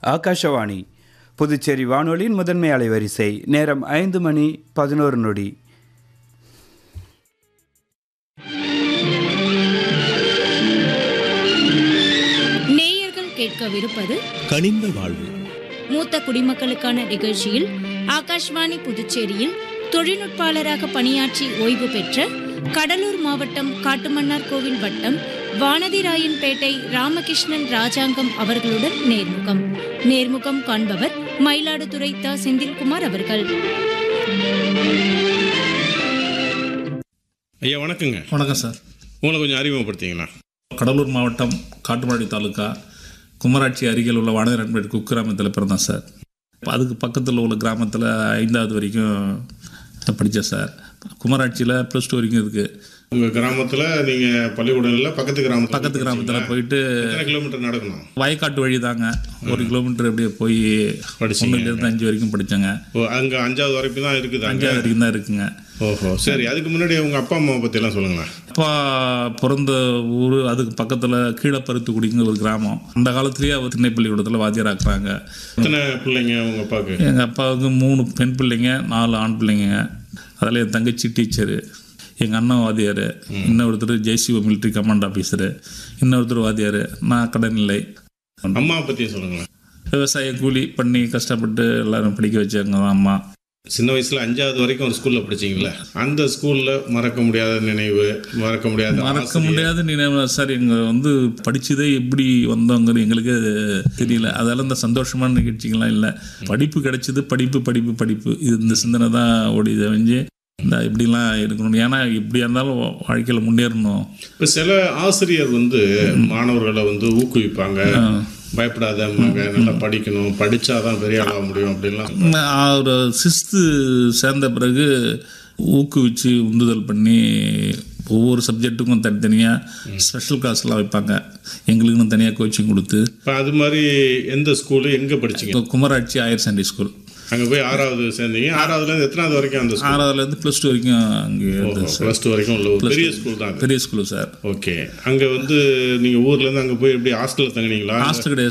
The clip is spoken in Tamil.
ஆகாஷவாணி புதுச்சேரி வானொலியின் முதன்மை அலைவரிசை நேரம் ஐந்து மணி பதினோரு நொடி நேயர்கள் கேட்கவிருப்பது கனிந்த வாழ்வு மூத்த குடிமக்களுக்கான நிகழ்ச்சியில் ஆகாஷ்வாணி புதுச்சேரியில் தொழில்நுட்பாளராக பணியாற்றி ஓய்வு பெற்ற கடலூர் மாவட்டம் காட்டுமன்னார் கோவில் வட்டம் வானதிராயன்பேட்டை ராமகிருஷ்ணன் ராஜாங்கம் அவர்களுடன் நேர்முகம் நேர்முகம் காண்பவர் மயிலாடுதுறை த செந்தில்குமார் அவர்கள் ஐயா வணக்கங்க வணக்கம் சார் உங்களை கொஞ்சம் அறிமுகப்படுத்திங்களா கடலூர் மாவட்டம் காட்டுமராடி தாலுக்கா குமராட்சி அருகில் உள்ள வானரன்பேட் குக்கிராமத்தில் பிறந்தேன் சார் அதுக்கு பக்கத்தில் உள்ள கிராமத்தில் ஐந்தாவது வரைக்கும் படித்தேன் சார் குமராட்சியில் ப்ளஸ் டூ வரைக்கும் இருக்குது உங்கள் கிராமத்தில் நீங்கள் பள்ளிக்கூடம் இல்லை பக்கத்து கிராமத்தில் பக்கத்து கிராமத்தில் போயிட்டு எத்தனை கிலோமீட்டர் நடக்கணும் வயக்காட்டு வழி தாங்க ஒரு கிலோமீட்டர் அப்படியே போய் படிச்சீங்க. ஒன்றுலேருந்து அஞ்சு வரைக்கும் படித்தேங்க ஓ அங்கே அஞ்சாவது வரைக்கும் தான் இருக்குது அங்கே அஞ்சாவது வரைக்கும் தான் இருக்குங்க ஓஹோ சரி அதுக்கு முன்னாடி உங்கள் அப்பா அம்மாவை பற்றியெல்லாம் சொல்லுங்களேன் அப்பா பிறந்த ஊர் அதுக்கு பக்கத்தில் கீழப்பருத்துக்குடிங்கிற ஒரு கிராமம் அந்த காலத்துலேயே அவர் திண்ணை பள்ளிக்கூடத்தில் வாத்தியாராக்குறாங்க எத்தனை பிள்ளைங்க உங்கள் அப்பாவுக்கு எங்கள் அப்பாவுக்கு மூணு பெண் பிள்ளைங்க நாலு ஆண் பிள்ளைங்க அதில் என் தங்கச்சி டீச்சரு எங்கள் அண்ணன் வாத்தியார் இன்னொருத்தர் ஜெய்சிஓ மிலிட்ரி கமாண்ட் ஆஃபீஸரு இன்னொருத்தர் வாத்தியார் நான் கடனில்லை அம்மாவை பற்றியும் சொல்லுங்களேன் விவசாய கூலி பண்ணி கஷ்டப்பட்டு எல்லாரும் படிக்க வச்சாங்க தான் அம்மா சின்ன வயசில் அஞ்சாவது வரைக்கும் ஒரு ஸ்கூலில் படிச்சீங்களே அந்த ஸ்கூலில் மறக்க முடியாத நினைவு மறக்க முடியாத மறக்க ஆசிரியர். முடியாத நினைவு சார் எங்கள் வந்து படிச்சதே எப்படி வந்தோங்கிறது எங்களுக்கு தெரியல அதெல்லாம் இந்த சந்தோஷமான நிகழ்ச்சிகள்லாம் இல்லை படிப்பு கிடைச்சது படிப்பு படிப்பு படிப்பு இது இந்த சிந்தனை தான் ஓடிதை வஞ்சு இந்த இப்படிலாம் இருக்கணும் ஏன்னா எப்படியா இருந்தாலும் வாழ்க்கையில் முன்னேறணும் இப்போ சில ஆசிரியர் வந்து மாணவர்களை வந்து ஊக்குவிப்பாங்க பயப்படாதம்மாங்க நல்லா படிக்கணும் படிச்சாதான் பெரிய ஆளாக முடியும் அப்படின்லாம் நான் ஒரு சிக்ஸ்த்து சேர்ந்த பிறகு ஊக்குவிச்சு உந்துதல் பண்ணி ஒவ்வொரு சப்ஜெக்ட்டுக்கும் தனித்தனியாக ஸ்பெஷல் கிளாஸ்லாம் வைப்பாங்க எங்களுக்குன்னு தனியாக கோச்சிங் கொடுத்து இப்போ அது மாதிரி எந்த ஸ்கூலு எங்கே படிச்சீங்க இப்போ குமராட்சி ஹையர் செகண்டரி ஸ்கூல் அங்கே போய் ஆறாவது சேர்ந்தீங்க ஆறாவதுலேருந்து எத்தனாவது வரைக்கும் அந்த ஸ்கூல் ஆறாவதுலேருந்து ப்ளஸ் டூ வரைக்கும் அங்கே இருந்தது சார் ப்ளஸ் டூ வரைக்கும் உள்ள ஒரு பெரிய ஸ்கூல் தான் அது. பெரிய ஸ்கூலு சார் ஓகே அங்கே வந்து நீங்கள் ஊர்லேருந்து அங்கே போய் எப்படி ஹாஸ்டலில் தங்குனீங்களா ஹாஸ்டல் கிடையாது